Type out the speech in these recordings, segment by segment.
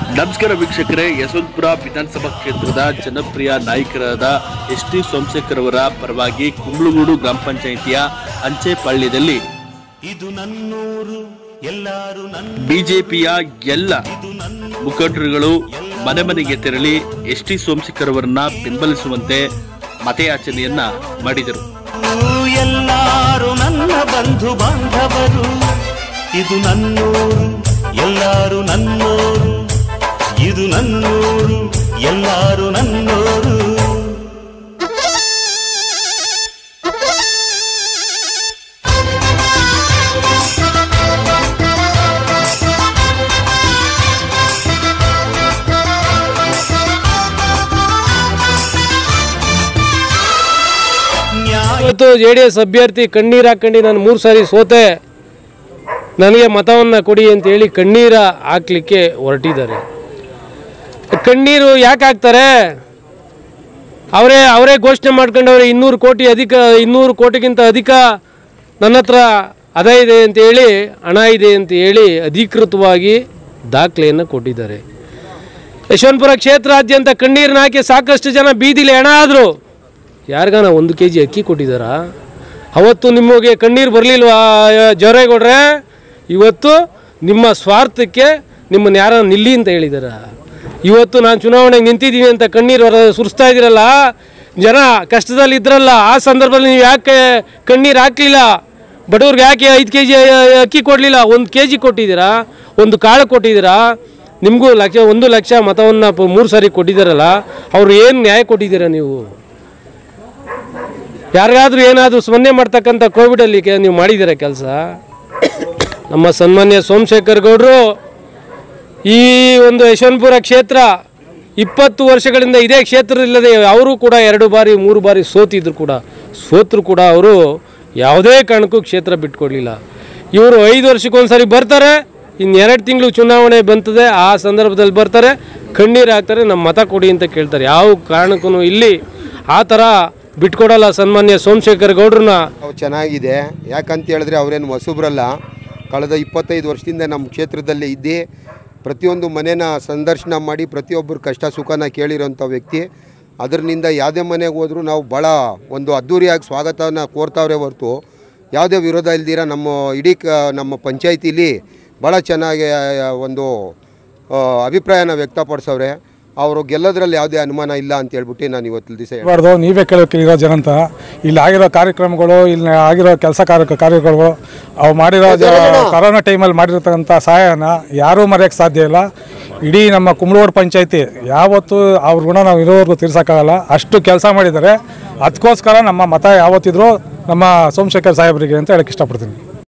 ನಮಸ್ಕಾರ ವೀಕ್ಷಕರೇ ಯಶವಂತಪುರ ವಿಧಾನಸಭಾ ಕ್ಷೇತ್ರದ ಜನಪ್ರಿಯ ನಾಯಕರಾದ ಎಸ್ ಟಿ ಸೋಮಶೇಖರ್ ಅವರ ಪರವಾಗಿ ಕುಂಬ್ಳಗೂಡು ಗ್ರಾಮ ಪಂಚಾಯಿತಿಯ ಅಂಚೆ ಪಾಳ್ಯದಲ್ಲಿ ಇದು ನನ್ನೂರು ಎಲ್ಲಾರು ನನ್ನ ಬಿಜೆಪಿಯ ಎಲ್ಲ ಮುಖಂಡರುಗಳು ಮನೆ ಮನೆಗೆ ತೆರಳಿ ಎಸ್ ಟಿ ಸೋಮಶೇಖರ್ ಅವರನ್ನ ಬೆಂಬಲಿಸುವಂತೆ ಮತಯಾಚನೆಯನ್ನ ಮಾಡಿದರು ಎಲ್ಲಾರು ನನ್ನ ಬಂಧು ಬಾಂಧವರು ಇದು ನನ್ನೂರು ಎಲ್ಲಾರು ನನ್ನೋರು ಇದು ನನ್ನೂರು ಎಲ್ಲಾರು ನನ್ನೋರು ನ್ಯಾಯ ಇವತ್ತು ಜೆ ಡಿ ಎಸ್ ಅಭ್ಯರ್ಥಿ ಕಣ್ಣೀರು ಹಾಕೊಂಡು ನಾನು ಮೂರು ಸಾರಿ ಸೋತೆ ನನಗೆ ಮತವನ್ನು ಕೊಡಿ ಅಂತ ಹೇಳಿ ಕಣ್ಣೀರ ಹಾಕ್ಲಿಕ್ಕೆ ಹೊರಟಿದ್ದಾರೆ ಕಣ್ಣೀರು ಯಾಕೆ ಹಾಕ್ತಾರೆ ಅವರೇ ಅವರೇ ಘೋಷಣೆ ಮಾಡ್ಕೊಂಡವ್ರೆ ಇನ್ನೂರು ಕೋಟಿ ಅಧಿಕ ಇನ್ನೂರು ಕೋಟಿಗಿಂತ ಅಧಿಕ ನನ್ನ ಹತ್ರ ಹಣ ಇದೆ ಅಂತ ಹೇಳಿ ಹಣ ಇದೆ ಅಂತ ಹೇಳಿ ಅಧಿಕೃತವಾಗಿ ದಾಖಲೆಯನ್ನು ಕೊಟ್ಟಿದ್ದಾರೆ ಯಶವಂತಪುರ ಕ್ಷೇತ್ರಾದ್ಯಂತ ಕಣ್ಣೀರನ್ನ ಹಾಕಿ ಸಾಕಷ್ಟು ಜನ ಬೀದಿಲಿ ಹೆಣ ಆದರು ಯಾರಿಗಾನ ಒಂದು ಕೆ ಜಿ ಅಕ್ಕಿ ಕೊಟ್ಟಿದ್ದಾರಾ ಅವತ್ತು ನಿಮಗೆ ಕಣ್ಣೀರು ಬರಲಿಲ್ವಾ ಜವರೇಗೌಡ್ರೆ ಇವತ್ತು ನಿಮ್ಮ ಸ್ವಾರ್ಥಕ್ಕೆ ನಿಮ್ಮನ್ನು ಯಾರ ನಿಲ್ಲಿ ಅಂತ ಹೇಳಿದಾರ ಇವತ್ತು ನಾನು ಚುನಾವಣೆಗೆ ನಿಂತಿದ್ದೀನಿ ಅಂತ ಕಣ್ಣೀರು ಹೊರ ಸುರಿಸ್ತಾ ಇದ್ದೀರಲ್ಲ ಜನ ಕಷ್ಟದಲ್ಲಿ ಇದ್ರಲ್ಲ ಆ ಸಂದರ್ಭದಲ್ಲಿ ನೀವು ಯಾಕೆ ಕಣ್ಣೀರು ಹಾಕಲಿಲ್ಲ ಬಡವ್ರಿಗೆ ಯಾಕೆ ಐದು ಕೆ ಜಿ ಅಕ್ಕಿ ಕೊಡಲಿಲ್ಲ ಒಂದು ಕೆ ಜಿ ಕೊಟ್ಟಿದ್ದೀರಾ ಒಂದು ಕಾಳು ಕೊಟ್ಟಿದ್ದೀರಾ ನಿಮಗೂ ಲಕ್ಷ ಒಂದು ಲಕ್ಷ ಮತವನ್ನು ಮೂರು ಸಾರಿ ಕೊಟ್ಟಿದ್ದಾರಲ್ಲ ಅವ್ರು ಏನು ನ್ಯಾಯ ಕೊಟ್ಟಿದ್ದೀರಾ ನೀವು ಯಾರಿಗಾದ್ರೂ ಏನಾದರೂ ಸ್ಮರಣೆ ಮಾಡ್ತಕ್ಕಂಥ ಕೋವಿಡಲ್ಲಿ ಕೆ- ನೀವು ಮಾಡಿದ್ದೀರಾ ಕೆಲಸ ನಮ್ಮ ಸನ್ಮಾನ್ಯ ಸೋಮಶೇಖರ್ ಗೌಡರು ಈ ಒಂದು ಯಶವಂತಪುರ ಕ್ಷೇತ್ರ ಇಪ್ಪತ್ತು ವರ್ಷಗಳಿಂದ ಇದೇ ಕ್ಷೇತ್ರದಲ್ಲದೆ ಅವರು ಕೂಡ ಎರಡು ಬಾರಿ ಮೂರು ಬಾರಿ ಸೋತಿದ್ರು ಕೂಡ ಸೋತರು ಕೂಡ ಅವರು ಯಾವುದೇ ಕಾರಣಕ್ಕೂ ಕ್ಷೇತ್ರ ಬಿಟ್ಕೊಡ್ಲಿಲ್ಲ ಇವರು ಐದು ವರ್ಷಕ್ಕೊಂದ್ಸರಿ ಬರ್ತಾರೆ ಇನ್ನೆರಡು ತಿಂಗಳು ಚುನಾವಣೆ ಬಂತದೆ ಆ ಸಂದರ್ಭದಲ್ಲಿ ಬರ್ತಾರೆ ಕಣ್ಣೀರು ಹಾಕ್ತಾರೆ ನಮ್ಮ ಮತ ಕೊಡಿ ಅಂತ ಕೇಳ್ತಾರೆ ಯಾವ ಕಾರಣಕ್ಕೂ ಇಲ್ಲಿ ಆ ಥರ ಬಿಟ್ಕೊಡಲ್ಲ ಸನ್ಮಾನ್ಯ ಸೋಮಶೇಖರ್ ಗೌಡ್ರನ್ನ ಅವು ಚೆನ್ನಾಗಿದೆ ಯಾಕಂತ ಹೇಳಿದ್ರೆ ಅವರೇನು ಹೊಸಬ್ರಲ್ಲ ಕಳೆದ ಇಪ್ಪತ್ತೈದು ವರ್ಷದಿಂದ ನಮ್ಮ ಕ್ಷೇತ್ರದಲ್ಲಿ ಇದ್ದು ಪ್ರತಿಯೊಂದು ಮನೆನ ಸಂದರ್ಶನ ಮಾಡಿ ಪ್ರತಿಯೊಬ್ಬರ ಕಷ್ಟ ಸುಖನ ಕೇಳಿರೋಂಥ ವ್ಯಕ್ತಿ ಅದರಿಂದ ಯಾವುದೇ ಮನೆಗೆ ಹೋದರೂ ನಾವು ಭಾಳ ಒಂದು ಅದ್ಧೂರಿಯಾಗಿ ಸ್ವಾಗತನ ಕೋರ್ತಾವ್ರೆ ಹೊರತು ಯಾವುದೇ ವಿರೋಧ ಇಲ್ದಿರ ನಮ್ಮ ಇಡೀ ಕ ನಮ್ಮ ಪಂಚಾಯತಿಲಿ ಭಾಳ ಚೆನ್ನಾಗಿ ಆ, ಒಂದು ಆ, ಅಭಿಪ್ರಾಯನ ವ್ಯಕ್ತಪಡಿಸವ್ರೆ ಅವರು ಗೆಲ್ಲೋದ್ರಲ್ಲಿ ಯಾವುದೇ ಅನುಮಾನ ಇಲ್ಲ ಅಂತ ಹೇಳ್ಬಿಟ್ಟು ನಾನು ಇವತ್ತು ದಿವಸ ಬಾರ್ದು ನೀವೇ ಕೇಳೋಕೆ ಇರೋ ಜನ ಅಂತ ಇಲ್ಲಿ ಆಗಿರೋ ಕಾರ್ಯಕ್ರಮಗಳು ಇಲ್ಲಿ ಆಗಿರೋ ಕೆಲಸ ಕಾರ್ಯ ಕಾರ್ಯಗಳು ಅವು ಮಾಡಿರೋ ಜ- ಕರೋನಾ ಟೈಮಲ್ಲಿ ಮಾಡಿರ್ತಕ್ಕಂಥ ಸಹಾಯನ ಯಾರೂ ಮರೆಯೋಕ್ಕೆ ಸಾಧ್ಯ ಇಲ್ಲ ಇಡೀ ನಮ್ಮ ಕುಂಬಳೂರು ಪಂಚಾಯತಿ ಯಾವತ್ತೂ ಅವ್ರ ಗುಣ ನಾವು ಇರೋವರೆಗೂ ತೀರ್ಸೋಕ್ಕಾಗಲ್ಲ ಅಷ್ಟು ಕೆಲಸ ಮಾಡಿದ್ದಾರೆ ಅದಕ್ಕೋಸ್ಕರ ನಮ್ಮ ಮತ ಯಾವತ್ತಿದ್ರು ನಮ್ಮ ಸೋಮಶೇಖರ್ ಸಾಹೇಬರಿಗೆ ಅಂತ ಹೇಳಕ್ಕೆ ಇಷ್ಟಪಡ್ತೀನಿ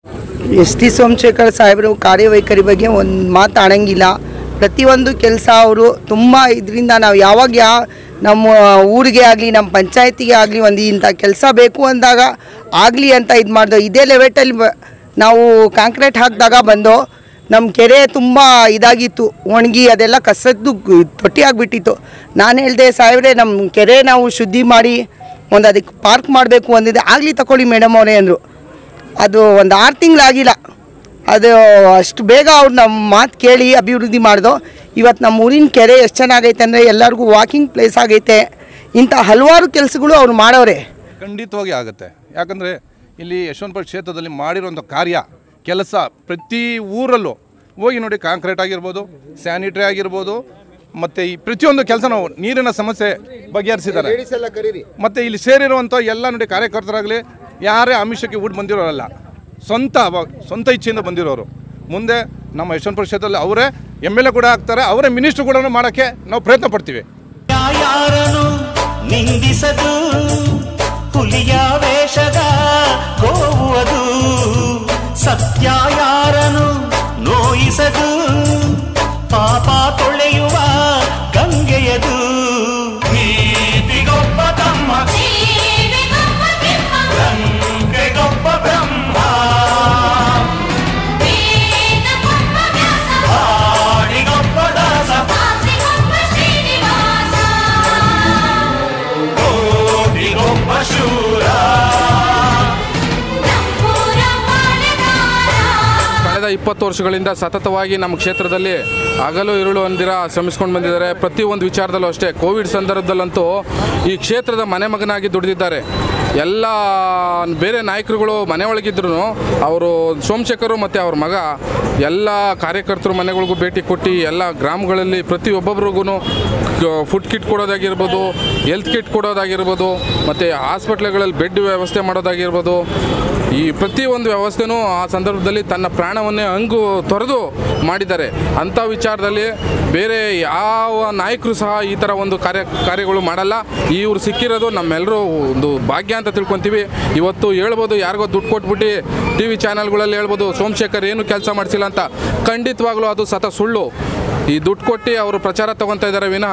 ಎಸ್ ಟಿ ಸೋಮಶೇಖರ್ ಸಾಹೇಬರು ಕಾರ್ಯವೈಖರಿ ಬಗ್ಗೆ ಒಂದು ಮಾತಾಡಂಗಿಲ್ಲ ಪ್ರತಿಯೊಂದು ಕೆಲಸ ಅವರು ತುಂಬ ಇದರಿಂದ ನಾವು ಯಾವಾಗ ಯಾ ನಮ್ಮ ಊರಿಗೆ ಆಗಲಿ ನಮ್ಮ ಪಂಚಾಯತಿಗೆ ಆಗಲಿ ಒಂದು ಇಂಥ ಕೆಲಸ ಬೇಕು ಅಂದಾಗ ಆಗಲಿ ಅಂತ ಇದು ಮಾಡ್ದೋ ಇದೇ ಲೆವೆಟಲ್ಲಿ ಬ ನಾವು ಕಾಂಕ್ರೀಟ್ ಹಾಕಿದಾಗ ಬಂದು ನಮ್ಮ ಕೆರೆ ತುಂಬ ಇದಾಗಿತ್ತು ಒಣಗಿ ಅದೆಲ್ಲ ಕಸದ್ದು ತೊಟ್ಟಿ ಆಗಿಬಿಟ್ಟಿತ್ತು ನಾನು ಹೇಳಿದೆ ಸಾಹೇಬ್ರೆ ನಮ್ಮ ಕೆರೆ ನಾವು ಶುದ್ಧಿ ಮಾಡಿ ಒಂದು ಅದಕ್ಕೆ ಪಾರ್ಕ್ ಮಾಡಬೇಕು ಅಂದಿದ್ದೆ ಆಗಲಿ ತಗೊಳ್ಳಿ ಮೇಡಮ್ ಅವರೇ ಅಂದರು ಅದು ಒಂದು ಆರು ತಿಂಗಳಾಗಿಲ್ಲ ಅದು ಅಷ್ಟು ಬೇಗ ಅವ್ರು ನಮ್ಮ ಮಾತು ಕೇಳಿ ಅಭಿವೃದ್ಧಿ ಮಾಡ್ದು ಇವತ್ತು ನಮ್ಮ ಊರಿನ ಕೆರೆ ಎಷ್ಟು ಚೆನ್ನಾಗೈತೆ ಅಂದರೆ ಎಲ್ಲರಿಗೂ ವಾಕಿಂಗ್ ಪ್ಲೇಸ್ ಆಗೈತೆ ಇಂಥ ಹಲವಾರು ಕೆಲಸಗಳು ಅವ್ರು ಮಾಡವ್ರೆ ಖಂಡಿತವಾಗಿ ಆಗುತ್ತೆ ಯಾಕಂದರೆ ಇಲ್ಲಿ ಯಶವಂತಪುರ ಕ್ಷೇತ್ರದಲ್ಲಿ ಮಾಡಿರುವಂಥ ಕಾರ್ಯ ಕೆಲಸ ಪ್ರತಿ ಊರಲ್ಲೂ ಹೋಗಿ ನೋಡಿ ಕಾಂಕ್ರೀಟ್ ಆಗಿರ್ಬೋದು ಸ್ಯಾನಿಟ್ರಿ ಆಗಿರ್ಬೋದು ಮತ್ತು ಈ ಪ್ರತಿಯೊಂದು ಕೆಲಸ ನಾವು ನೀರಿನ ಸಮಸ್ಯೆ ಬಗೆಹರಿಸಿದ್ದಾರೆ ಮತ್ತು ಇಲ್ಲಿ ಸೇರಿರುವಂಥ ಎಲ್ಲ ನೋಡಿ ಕಾರ್ಯಕರ್ತರಾಗಲಿ ಯಾರೇ ಆಮಿಷಕ್ಕೆ ಊಟ ಬಂದಿರೋರಲ್ಲ ಸ್ವಂತ ಅವ- ಸ್ವಂತ ಇಚ್ಛೆಯಿಂದ ಬಂದಿರೋರು ಮುಂದೆ ನಮ್ಮ ಯಶವಂತಪುರ ಕ್ಷೇತ್ರದಲ್ಲಿ ಅವರೇ ಎಮ್ ಎಲ್ ಎ ಕೂಡ ಆಗ್ತಾರೆ ಅವರೇ ಮಿನಿಸ್ಟ್ರು ಕೂಡ ಮಾಡೋಕ್ಕೆ ನಾವು ಪ್ರಯತ್ನ ಪಡ್ತೀವಿ ಯಾರನು ನಿಂದಿಸದು ಹುಲಿಯ ವೇಷದ ಗೋವು ಅದು ಸತ್ಯ ಯಾರನು ನೋಯಿಸದು ಪಾಪ ತೊಳೆಯುವ ಗಂಗೆಯದು ನೀತಿಗೊಬ್ಬ ತಮ್ಮ ಗಂಗೆಗೊಬ್ಬ ಬ್ರಹ್ಮ ಹಾಡಿಗೊಬ್ಬ ದಾಸ ಕೋಟಿಗೊಬ್ಬ ಶೂರ ಕಳೆದ ಇಪ್ಪತ್ತು ಇಪ್ಪತ್ತು ವರ್ಷಗಳಿಂದ ಸತತವಾಗಿ ನಮ್ಮ ಕ್ಷೇತ್ರದಲ್ಲಿ ಹಗಲು ಇರುಳು ಅಂದಿರ ಶ್ರಮಿಸ್ಕೊಂಡು ಬಂದಿದ್ದಾರೆ ಪ್ರತಿಯೊಂದು ವಿಚಾರದಲ್ಲೂ ಅಷ್ಟೇ ಕೋವಿಡ್ ಸಂದರ್ಭದಲ್ಲಂತೂ ಈ ಕ್ಷೇತ್ರದ ಮನೆ ಮಗನಾಗಿ ದುಡಿದಿದ್ದಾರೆ ಎಲ್ಲ ಬೇರೆ ನಾಯಕರುಗಳು ಮನೆ ಒಳಗಿದ್ರು ಅವರು ಸೋಮಶೇಖರು ಮತ್ತು ಅವ್ರ ಮಗ ಎಲ್ಲ ಕಾರ್ಯಕರ್ತರು ಮನೆಗಳಿಗೂ ಭೇಟಿ ಕೊಟ್ಟು ಎಲ್ಲ ಗ್ರಾಮಗಳಲ್ಲಿ ಪ್ರತಿಯೊಬ್ಬೊಬ್ರಿಗೂ ಫುಡ್ ಕಿಟ್ ಕೊಡೋದಾಗಿರ್ಬೋದು ಹೆಲ್ತ್ ಕಿಟ್ ಕೊಡೋದಾಗಿರ್ಬೋದು ಮತ್ತು ಹಾಸ್ಪಿಟ್ಲ್ಗಳಲ್ಲಿ ಬೆಡ್ ವ್ಯವಸ್ಥೆ ಮಾಡೋದಾಗಿರ್ಬೋದು ಈ ಪ್ರತಿಯೊಂದು ವ್ಯವಸ್ಥೆನೂ ಆ ಸಂದರ್ಭದಲ್ಲಿ ತನ್ನ ಪ್ರಾಣವನ್ನೇ ಹಂಗು ತೊರೆದು ಮಾಡಿದ್ದಾರೆ ಅಂಥ ವಿಚಾರದಲ್ಲಿ ಬೇರೆ ಯಾವ ನಾಯಕರು ಸಹ ಈ ಥರ ಒಂದು ಕಾರ್ಯ ಕಾರ್ಯಗಳು ಮಾಡಲ್ಲ ಇವ್ರು ಸಿಕ್ಕಿರೋದು ನಮ್ಮೆಲ್ಲರೂ ಒಂದು ಭಾಗ್ಯ ಅಂತ ತಿಳ್ಕೊತೀವಿ ಇವತ್ತು ಹೇಳ್ಬೋದು ಯಾರಿಗೋ ದುಡ್ಡು ಕೊಟ್ಬಿಟ್ಟು ಟಿ ವಿ ಚಾನಲ್ಗಳಲ್ಲಿ ಹೇಳ್ಬೋದು ಸೋಮಶೇಖರ್ ಏನು ಕೆಲಸ ಮಾಡಿಸಿಲ್ಲ ಅಂತ ಖಂಡಿತವಾಗ್ಲೂ ಅದು ಸತ ಸುಳ್ಳು ಈ ದುಡ್ಡು ಕೊಟ್ಟು ಅವರು ಪ್ರಚಾರ ತಗೊತಾ ಇದ್ದಾರೆ ವಿನಃ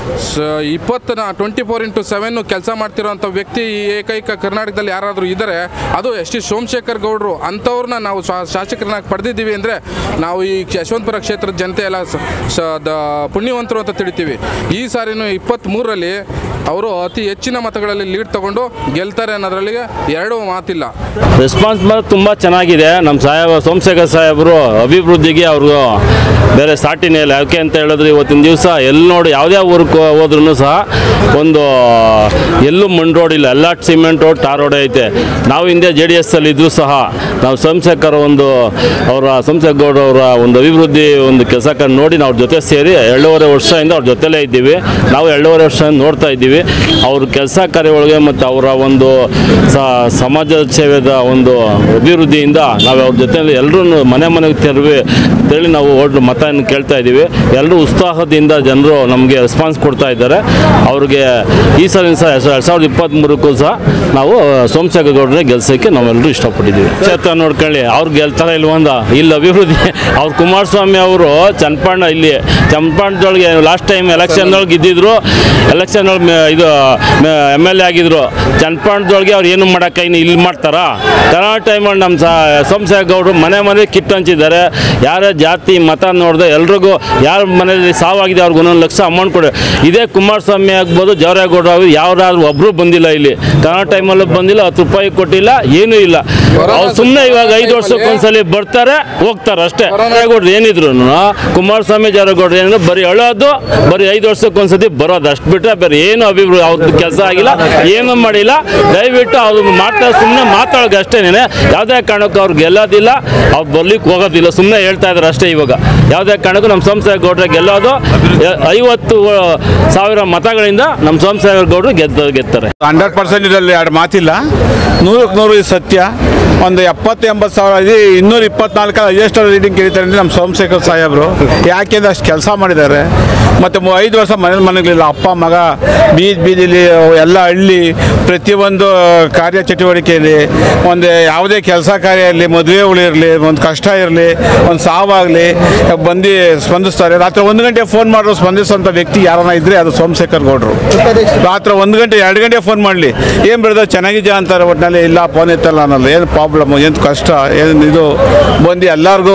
ಸ ಇಪ್ಪತ್ತನ ಟ್ವೆಂಟಿ ಫೋರ್ ಇಂಟು ಸೆವೆನ್ನು ಕೆಲಸ ಮಾಡ್ತಿರೋಂಥ ವ್ಯಕ್ತಿ ಈ ಏಕೈಕ ಕರ್ನಾಟಕದಲ್ಲಿ ಯಾರಾದರೂ ಇದ್ದರೆ ಅದು ಎಸ್ ಟಿ ಸೋಮಶೇಖರ್ ಗೌಡರು ಅಂಥವ್ರನ್ನ ನಾವು ಶಾ- ಶಾಸಕರನ್ನಾಗಿ ಪಡೆದಿದ್ದೀವಿ ಅಂದರೆ ನಾವು ಈ ಯಶವಂತಪುರ ಕ್ಷೇತ್ರದ ಜನತೆ ಎಲ್ಲ ಸ- ಸ- ದ ಪುಣ್ಯವಂತರು ಅಂತ ತಿಳಿತೀವಿ ಈ ಸಾರಿನೂ ಇಪ್ಪತ್ತ್ಮೂರರಲ್ಲಿ ಅವರು ಅತಿ ಹೆಚ್ಚಿನ ಮತಗಳಲ್ಲಿ ಲೀಡ್ ತಗೊಂಡು ಗೆಲ್ತಾರೆ ಅನ್ನೋದ್ರಲ್ಲಿ ಎರಡೂ ಮಾತಿಲ್ಲ ರೆಸ್ಪಾನ್ಸ್ ಮಾತ್ರ ತುಂಬ ಚೆನ್ನಾಗಿದೆ ನಮ್ಮ ಸಾಹೇಬ ಸೋಮಶೇಖರ್ ಸಾಹೇಬರು ಅಭಿವೃದ್ಧಿಗೆ ಅವ್ರಿಗೂ ಬೇರೆ ಸಾಟಿನೇ ಇಲ್ಲ ಯಾಕೆ ಅಂತ ಹೇಳಿದ್ರೆ ಇವತ್ತಿನ ದಿವಸ ಎಲ್ಲಿ ನೋಡಿ ಯಾವುದೇ ಊರಿಗೆ ಹೋದ್ರೂ ಸಹ ಒಂದು ಎಲ್ಲೂ ಮಣ್ಣು ರೋಡ್ ಇಲ್ಲ ಎಲ್ಲ ಸಿಮೆಂಟ್ ರೋಡ್ ಟಾರ್ ರೋಡೇ ಐತೆ ನಾವು ಹಿಂದೆ ಜೆ ಡಿ ಎಸ್ ಅಲ್ಲಿ ಇದ್ರೂ ಸಹ ನಾವು ಸೋಮಶೇಖರ್ ಒಂದು ಅವರ ಸೋಮಶೇಖರ್ ಗೌಡ ಅವರ ಒಂದು ಅಭಿವೃದ್ಧಿ ಒಂದು ಕೆಲಸ ಕಂಡು ನೋಡಿ ನಾವು ಅವ್ರ ಜೊತೆ ಸೇರಿ ಎರಡೂವರೆ ವರ್ಷದಿಂದ ಅವ್ರ ಜೊತೆಲೇ ಇದ್ದೀವಿ ನಾವು ಎರಡೂವರೆ ವರ್ಷ ನೋಡ್ತಾ ಇದ್ದೀವಿ ಅವ್ರ ಕೆಲಸ ಕಾರ್ಯ ಒಳಗೆ ಮತ್ತು ಅವರ ಒಂದು ಸ- ಸಮಾಜ ಸೇವೆದ ಒಂದು ಅಭಿವೃದ್ಧಿಯಿಂದ ನಾವು ಅವ್ರ ಜೊತೆಲಿ ಎಲ್ಲರೂ ಮನೆ ಮನೆಗೆ ತೆರವಿ ತೆರಳಿ ನಾವು ಓಟ್ ಮತವನ್ನು ಕೇಳ್ತಾ ಇದ್ದೀವಿ ಎಲ್ಲರೂ ಉತ್ಸಾಹದಿಂದ ಜನರು ನಮಗೆ ರೆಸ್ಪಾನ್ಸ್ ಕೊಡ್ತಾ ಇದ್ದಾರೆ ಅವ್ರಿಗೆ ಈ ಸಲ ಸಹ ಎರಡು ಸಾವಿರದ ಇಪ್ಪತ್ತ್ಮೂರಕ್ಕೂ ಸಹ ನಾವು ಸೋಮಶೇಖರ್ ಗೌಡ್ರನ್ನೇ ಗೆಲ್ಸೋಕ್ಕೆ ನಾವೆಲ್ಲರೂ ಇಷ್ಟಪಟ್ಟಿದ್ದೀವಿ ಕ್ಷೇತ್ರ ನೋಡ್ಕೊಳ್ಳಿ ಅವ್ರು ಗೆಲ್ತಾರ ಇಲ್ವಂದ ಇಲ್ಲಿ ಅಭಿವೃದ್ಧಿ ಅವ್ರು ಕುಮಾರಸ್ವಾಮಿ ಅವರು ಚನ್ನಪಣ್ಣ ಇಲ್ಲಿ ಚನ್ನಪಣ್ಣದೊಳಗೆ ಲಾಸ್ಟ್ ಟೈಮ್ ಎಲೆಕ್ಷನ್ದೊಳಗೆ ಇದ್ದಿದ್ರು ಎಲೆಕ್ಷನ್ ಒಳಗೆ ಇದು ಎಮ್ ಎಲ್ ಎ ಆಗಿದ್ರು ಚನ್ನಪಣ್ಣದೊಳಗೆ ಅವ್ರು ಏನು ಮಾಡೋಕ್ಕೆ ಇನ್ನು ಇಲ್ಲಿ ಮಾಡ್ತಾರಾ ಕರೋನಾ ಟೈಮಲ್ಲಿ ನಮ್ಮ ಸಾ ಸೋಮಶೇಖರ್ ಗೌಡರು ಮನೆ ಮನೆ ಕಿಟ್ ಹಂಚಿದ್ದಾರೆ ಯಾರೇ ಜಾತಿ ಮತ ನೋಡಿದೆ ಎಲ್ರಿಗೂ ಯಾರ ಮನೆಯಲ್ಲಿ ಸಾವಾಗಿದೆ ಅವ್ರಿಗೆ ಒಂದೊಂದು ಲಕ್ಷ ಅಮೌಂಟ್ ಕೊಡಿ ಇದೇ ಕುಮಾರಸ್ವಾಮಿ ಆಗ್ಬೋದು ಜವರೇಗೌಡರು ಆಗ್ಬೋದು ಯಾರಾದ್ರೂ ಒಬ್ಬರು ಬಂದಿಲ್ಲ ಇಲ್ಲಿ ಕರೋನಾ ಟೈಮಲ್ಲೂ ಬಂದಿಲ್ಲ ಹತ್ತು ರೂಪಾಯಿ ಕೊಟ್ಟಿಲ್ಲ ಏನೂ ಇಲ್ಲ ಅವ್ರು ಸುಮ್ಮನೆ ಇವಾಗ ಐದು ವರ್ಷಕ್ಕೊಂದ್ಸಲಿ ಬರ್ತಾರೆ ಹೋಗ್ತಾರೆ ಅಷ್ಟೇ ಜವರೇಗೌಡರು ಏನಿದ್ರು ಕುಮಾರಸ್ವಾಮಿ ಜವರೇಗೌಡರು ಏನಿದ್ರು ಬರೀ ಹೇಳೋದು ಬರೀ ಐದು ವರ್ಷಕ್ಕೊಂದ್ಸತಿ ಬರೋದು ಅಷ್ಟು ಬಿಟ್ಟರೆ ಬೇರೆ ಏನು ಅಭಿವೃದ್ಧಿ ಅವ್ರದ್ದು ಕೆಲಸ ಆಗಿಲ್ಲ ಏನೂ ಮಾಡಿಲ್ಲ ದಯವಿಟ್ಟು ಅವ್ರು ಮಾಡ್ತಾ ಸುಮ್ಮನೆ ಮಾತಾಡೋಕೆ ಅಷ್ಟೇನೆ ಯಾವುದೇ ಕಾರಣಕ್ಕೂ ಅವ್ರು ಗೆಲ್ಲೋದಿಲ್ಲ ಅವ್ರು ಬರ್ಲಿಕ್ಕೆ ಹೋಗೋದಿಲ್ಲ ಸುಮ್ಮನೆ ಹೇಳ್ತಾ ಇದ್ದಾರೆ ಅಷ್ಟೇ ಇವಾಗ ಯಾವುದೇ ಕಾರಣಕ್ಕೂ ನಮ್ಮ ಸೋಮಸಾಗರ ಗೌಡ್ರೆ ಗೆಲ್ಲೋದು ಎ- ಐವತ್ತು ಸಾವಿರ ಮತಗಳಿಂದ ನಮ್ಮ ಸೋಮಸಾಗರ ಗೌಡರು ಗೆದ್ದ ಗೆದ್ತಾರೆ ಹಂಡ್ರೆಡ್ ಪರ್ಸೆಂಟ್ ಇದರಲ್ಲಿ ಎರಡು ಮಾತಿಲ್ಲ ನೂರಕ್ಕೆ ನೂರು ಇದು ಸತ್ಯ ಒಂದು ಎಪ್ಪತ್ತು ಎಂಬತ್ತು ಸಾವಿರ ಇದೆ ಇನ್ನೂರ ಇಪ್ಪತ್ನಾಲ್ಕು ರಿಜಿಸ್ಟರ್ ರೀಡಿಂಗ್ ಕರೀತಾರೆ ಅಂದರೆ ನಮ್ಮ ಸೋಮಶೇಖರ್ ಸಾಹೇಬರು ಯಾಕೆಂದ್ರೆ ಅಷ್ಟು ಕೆಲಸ ಮಾಡಿದ್ದಾರೆ ಮತ್ತು ಮು- ಐದು ವರ್ಷ ಮನೆ ಮನೆಗಳಿಲ್ಲ ಅಪ್ಪ ಮಗ ಬೀದಿ ಬೀದಿಲಿ ಎಲ್ಲ ಹಳ್ಳಿ ಪ್ರತಿಯೊಂದು ಕಾರ್ಯ ಚಟುವಟಿಕೆಯಲ್ಲಿ ಒಂದು ಯಾವುದೇ ಕೆಲಸ ಕಾರ್ಯ ಇರಲಿ ಮದುವೆಗಳಿರಲಿ ಒಂದು ಕಷ್ಟ ಇರಲಿ ಒಂದು ಸಾವಾಗಲಿ ಬಂದು ಸ್ಪಂದಿಸ್ತಾರೆ ರಾತ್ರಿ ಒಂದು ಗಂಟೆ ಫೋನ್ ಮಾಡೋರು ಸ್ಪಂದಿಸುವಂಥ ವ್ಯಕ್ತಿ ಯಾರನ್ನ ಇದ್ದರೆ ಅದು ಸೋಮಶೇಖರ್ ಗೌಡರು ರಾತ್ರಿ ಒಂದು ಗಂಟೆ ಎರಡು ಗಂಟೆ ಫೋನ್ ಮಾಡಲಿ ಏನು ಬೆಳೆದ ಚೆನ್ನಾಗಿದ್ಯಾ ಅಂತಾರೆ ಒಟ್ಟಿನಲ್ಲಿ ಇಲ್ಲ ಫೋನ್ ಎತ್ತಲ್ಲ ಅನ್ನಲ್ಲ ಏನು ಪ್ರಾಬ್ಲಮ್ ಏನು ಕಷ್ಟ ಏನು ಇದು ಬಂದು ಎಲ್ಲರಿಗೂ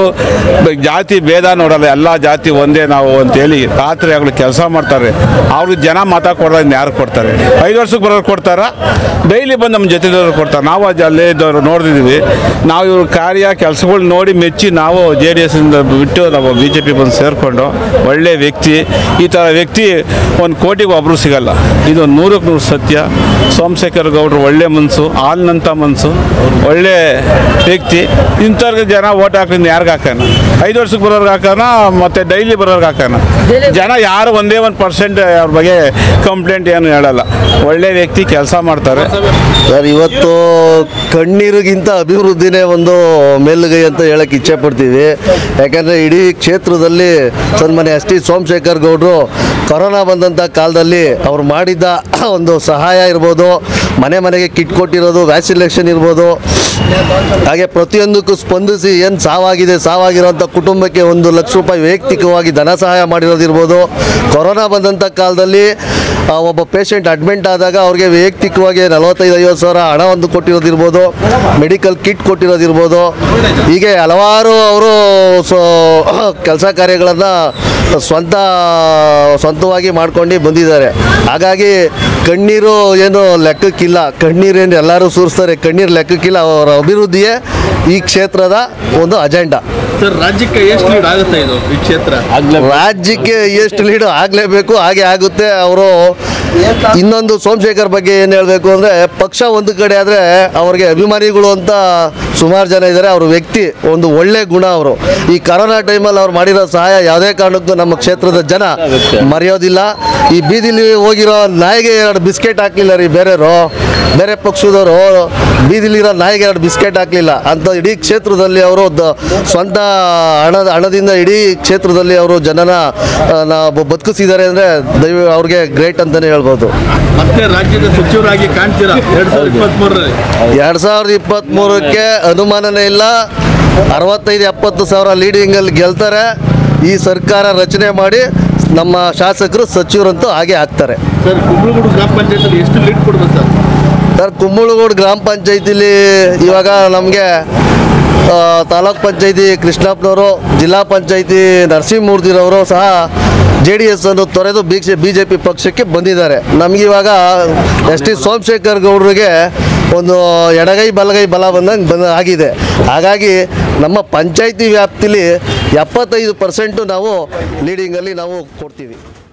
ಜಾತಿ ಭೇದ ನೋಡಲ್ಲ ಎಲ್ಲ ಜಾತಿ ಒಂದೇ ನಾವು ಅಂತೇಳಿ ರಾತ್ರಿ ಆಗಲಿ ಕೆಲಸ ಮಾಡ್ತಾರೆ ಅವ್ರಿಗೆ ಜನ ಮಾತಾ ಕೊಡೋದು ಯಾರು ಕೊಡ್ತಾರೆ ಐದು ವರ್ಷಕ್ಕೆ ಬರೋರು ಕೊಡ್ತಾರ ಡೈಲಿ ಬಂದು ನಮ್ಮ ಜೊತೆದವ್ರು ಕೊಡ್ತಾರೆ ನಾವು ಅದು ಅಲ್ಲೇ ಇದ್ದವರು ನೋಡಿದ್ದೀವಿ ನಾವು ಇವ್ರ ಕಾರ್ಯ ಕೆಲಸಗಳು ನೋಡಿ ಮೆಚ್ಚಿ ನಾವು ಜೆ ಡಿ ಎಸ್ಸಿಂದ ಬಿಟ್ಟು ನಾವು ಬಿ ಜೆ ಪಿ ಬಂದು ಸೇರಿಕೊಂಡು ಒಳ್ಳೆ ವ್ಯಕ್ತಿ ಈ ಥರ ವ್ಯಕ್ತಿ ಒಂದು ಕೋಟಿಗೆ ಒಬ್ಬರು ಸಿಗಲ್ಲ ಇದು ನೂರಕ್ಕೆ ನೂರು ಸತ್ಯ ಸೋಮಶೇಖರ್ ಗೌಡರು ಒಳ್ಳೆ ಮನಸ್ಸು ಹಾಲಿನಂಥ ಮನಸ್ಸು ಒಳ್ಳೆ ವ್ಯಕ್ತಿ ಇಂಥವ್ರಿಗೆ ಜನ ಓಟ್ ಹಾಕಿದ್ರೆ ಯಾರಿಗೆ ಹಾಕೋಣ ಐದು ವರ್ಷಕ್ಕೆ ಬರೋರ್ಗೆ ಹಾಕೋಣ ಮತ್ತು ಡೈಲಿ ಬರೋರ್ಗೆ ಹಾಕೋಣ ಜನ ಯಾರು ಒಂದೇ ಒಂದು ಪರ್ಸೆಂಟ್ ಅವ್ರ ಬಗ್ಗೆ ಕಂಪ್ಲೇಂಟ್ ಏನು ಹೇಳಲ್ಲ ಒಳ್ಳೆ ವ್ಯಕ್ತಿ ಕೆಲಸ ಮಾಡ್ತಾರೆ ಸರ್ ಇವತ್ತು ಕಣ್ಣೀರಿಗಿಂತ ಅಭಿವೃದ್ಧಿನೇ ಒಂದು ಮೇಲುಗೈ ಅಂತ ಹೇಳಕ್ಕೆ ಇಚ್ಛೆ ಪಡ್ತೀವಿ ಯಾಕಂದರೆ ಇಡೀ ಕ್ಷೇತ್ರದಲ್ಲಿ ಸನ್ಮಾನ್ಯ ಎಸ್ ಟಿ ಸೋಮಶೇಖರ್ ಗೌಡರು ಕೊರೋನಾ ಬಂದಂಥ ಕಾಲದಲ್ಲಿ ಅವ್ರು ಮಾಡಿದ್ದ ಒಂದು ಸಹಾಯ ಇರ್ಬೋದು ಮನೆ ಮನೆಗೆ ಕಿಟ್ ಕೊಟ್ಟಿರೋದು ವ್ಯಾಕ್ಸಿನೇಷನ್ ಇರ್ಬೋದು ಹಾಗೆ ಪ್ರತಿಯೊಂದಕ್ಕೂ ಸ್ಪಂದಿಸಿ ಏನು ಸಾವಾಗಿದೆ ಸಾವಾಗಿರೋಂಥ ಕುಟುಂಬಕ್ಕೆ ಒಂದು ಲಕ್ಷ ರೂಪಾಯಿ ವೈಯಕ್ತಿಕವಾಗಿ ಧನ ಸಹಾಯ ಮಾಡಿರೋದಿರ್ಬೋದು ಕೊರೋನಾ ಬಂದಂಥ ಕಾಲದಲ್ಲಿ ಆ, ಒಬ್ಬ ಪೇಷಂಟ್ ಅಡ್ಮಿಂಟ್ ಆದಾಗ ಅವ್ರಿಗೆ ವೈಯಕ್ತಿಕವಾಗಿ ನಲವತ್ತೈದು ಐವತ್ತು ಸಾವಿರ ಹಣ ಒಂದು ಕೊಟ್ಟಿರೋದಿರ್ಬೋದು ಮೆಡಿಕಲ್ ಕಿಟ್ ಕೊಟ್ಟಿರೋದಿರ್ಬೋದು ಹೀಗೆ ಹಲವಾರು ಅವರು ಸೊ ಕೆಲಸ ಕಾರ್ಯಗಳನ್ನು ಸ್ವಂತ ಸ್ವಂತವಾಗಿ ಮಾಡ್ಕೊಂಡು ಬಂದಿದ್ದಾರೆ ಹಾಗಾಗಿ ಕಣ್ಣೀರು ಏನು ಲೆಕ್ಕಕ್ಕಿಲ್ಲ ಕಣ್ಣೀರೇನು ಎಲ್ಲರೂ ಸುರಿಸ್ತಾರೆ ಕಣ್ಣೀರು ಲೆಕ್ಕಕ್ಕಿಲ್ಲ ಅವರ ಅಭಿವೃದ್ಧಿಯೇ ಈ ಕ್ಷೇತ್ರದ ಒಂದು ಅಜೆಂಡಾ ಸರ್ ರಾಜ್ಯಕ್ಕೆ ಎಷ್ಟು ಲೀಡ್ ಆಗುತ್ತೆ ಇದು ಈ ಕ್ಷೇತ್ರ ರಾಜ್ಯಕ್ಕೆ ಎಷ್ಟು ಲೀಡು ಆಗಲೇಬೇಕು ಹಾಗೆ ಆಗುತ್ತೆ ಅವರು ಇನ್ನೊಂದು ಸೋಮಶೇಖರ್ ಬಗ್ಗೆ ಏನು ಹೇಳಬೇಕು ಅಂದರೆ ಪಕ್ಷ ಒಂದು ಕಡೆ ಆದರೆ ಅವ್ರಿಗೆ ಅಭಿಮಾನಿಗಳು ಅಂತ ಸುಮಾರು ಜನ ಇದ್ದಾರೆ ಅವ್ರ ವ್ಯಕ್ತಿ ಒಂದು ಒಳ್ಳೆ ಗುಣ ಅವರು ಈ ಕರೋನಾ ಟೈಮಲ್ಲಿ ಅವ್ರು ಮಾಡಿರೋ ಸಹಾಯ ಯಾವುದೇ ಕಾರಣಕ್ಕೂ ನಮ್ಮ ಕ್ಷೇತ್ರದ ಜನ ಮರೆಯೋದಿಲ್ಲ ಈ ಬೀದಿಲಿ ಹೋಗಿರೋ ನಾಯಿಗೆ ಎರಡು ಬಿಸ್ಕೆಟ್ ಹಾಕಲಿಲ್ಲ ರೀ ಬೇರೆಯವರು ಬೇರೆ ಪಕ್ಷದವರು ಬೀದಿಲಿರೋ ನಾಯಿಗೆ ಎರಡು ಬಿಸ್ಕೆಟ್ ಹಾಕಲಿಲ್ಲ ಅಂತ ಇಡೀ ಕ್ಷೇತ್ರದಲ್ಲಿ ಅವರು ದ- ಸ್ವಂತ ಹಣದ ಹಣದಿಂದ ಇಡೀ ಕ್ಷೇತ್ರದಲ್ಲಿ ಅವರು ಜನನ ಆ, ನಾ ಬ- ಬದುಕಿಸಿದ್ದಾರೆ ಅಂದರೆ ದೈವ ಅವ್ರಿಗೆ ಗ್ರೇಟ್ ಅಂತಲೇ ಹೇಳ್ಬೋದು ಮತ್ತೆ ರಾಜ್ಯದ ಸಚಿವರಾಗಿ ಕಾಣ್ತೀರಾ ಎರಡ್ ಸಾವಿರದ ಇಪ್ಪತ್ತ್ ಮೂರರಲ್ಲಿ ಎರಡು ಸಾವಿರದ ಇಪ್ಪತ್ತ್ಮೂರಕ್ಕೆ ಅನುಮಾನನೇ ಇಲ್ಲ ಅರವತ್ತೈದು ಎಪ್ಪತ್ತು ಸಾವಿರ ಲೀಡಿಂಗಲ್ಲಿ ಗೆಲ್ತಾರೆ ಈ ಸರ್ಕಾರ ರಚನೆ ಮಾಡಿ ನಮ್ಮ ಶಾಸಕರು ಸಚಿವರಂತೂ ಹಾಗೆ ಆಗ್ತಾರೆ ಸರ್ ಕುಂಬಳಗೂಡು ಗ್ರಾಮ ಪಂಚಾಯತ್ ಎಷ್ಟು ಲೀಡ್ ಕೊಡ್ಬೇಕು ಸರ್ ಸರ್ ಕುಂಬಳಗೂಡು ಗ್ರಾಮ ಪಂಚಾಯತಿಲಿ ಇವಾಗ ನಮಗೆ ತಾಲೂಕ್ ಪಂಚಾಯತಿ ಕೃಷ್ಣಪ್ಪನವರು ಜಿಲ್ಲಾ ಪಂಚಾಯತಿ ನರಸಿಂಹಮೂರ್ತಿರವರು ಸಹ ಜೆ ಡಿ ಎಸ್ ಅನ್ನು ತೊರೆದು ಬಿ ಬಿ ಜೆ ಪಿ ಪಕ್ಷಕ್ಕೆ ಬಂದಿದ್ದಾರೆ ನಮಗಿವಾಗ ಎಸ್ ಟಿ ಸೋಮಶೇಖರ್ ಗೌಡರಿಗೆ ಒಂದು ಎಡಗೈ ಬಲಗೈ ಬಲ ಬಂದಂಗೆ ಬಂದ ಆಗಿದೆ ಹಾಗಾಗಿ ನಮ್ಮ ಪಂಚಾಯತಿ ವ್ಯಾಪ್ತಿಲಿ ಎಪ್ಪತ್ತೈದು ಪರ್ಸೆಂಟು ನಾವು ಲೀಡಿಂಗಲ್ಲಿ ನಾವು ಕೊಡ್ತೀವಿ